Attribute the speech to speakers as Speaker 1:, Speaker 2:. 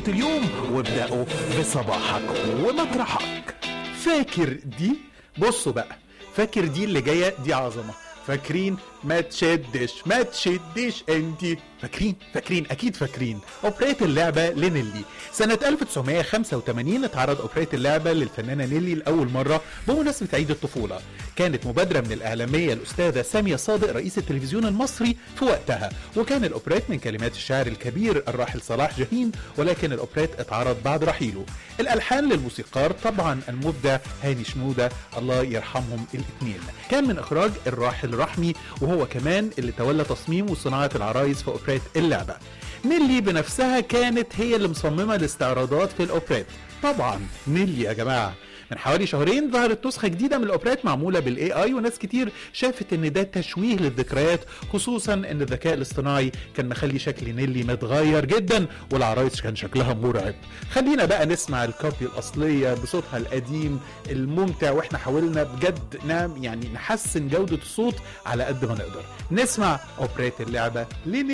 Speaker 1: بصوت اليوم وابدأوا بصباحك ومطرحك
Speaker 2: فاكر دي بصوا بقى فاكر دي اللي جايه دي عظمه فاكرين ما تشدش ما تشدش انتي فاكرين فاكرين اكيد فاكرين اوبريت اللعبه لنيلي سنه 1985 اتعرض اوبريت اللعبه للفنانه نيلي لاول مره بمناسبه عيد الطفوله كانت مبادره من الاعلاميه الاستاذه ساميه صادق رئيس التلفزيون المصري في وقتها وكان الاوبريت من كلمات الشاعر الكبير الراحل صلاح جاهين ولكن الاوبريت اتعرض بعد رحيله الالحان للموسيقار طبعا المبدع هاني شنوده الله يرحمهم الاثنين كان من اخراج الراحل رحمي وهو كمان اللي تولى تصميم وصناعه العرايس في اوبريت اللعبه نيلي بنفسها كانت هي اللي مصممه الاستعراضات في الاوبريت طبعا نيلي يا جماعه من حوالي شهرين ظهرت نسخه جديده من الاوبريت معموله بالاي اي وناس كتير شافت ان ده تشويه للذكريات خصوصا ان الذكاء الاصطناعي كان مخلي شكل نيلي متغير جدا والعرايس كان شكلها مرعب خلينا بقى نسمع الكوبي الاصليه بصوتها القديم الممتع واحنا حاولنا بجد نعم يعني نحسن جوده الصوت على قد ما نقدر نسمع اوبريت اللعبه لنيلي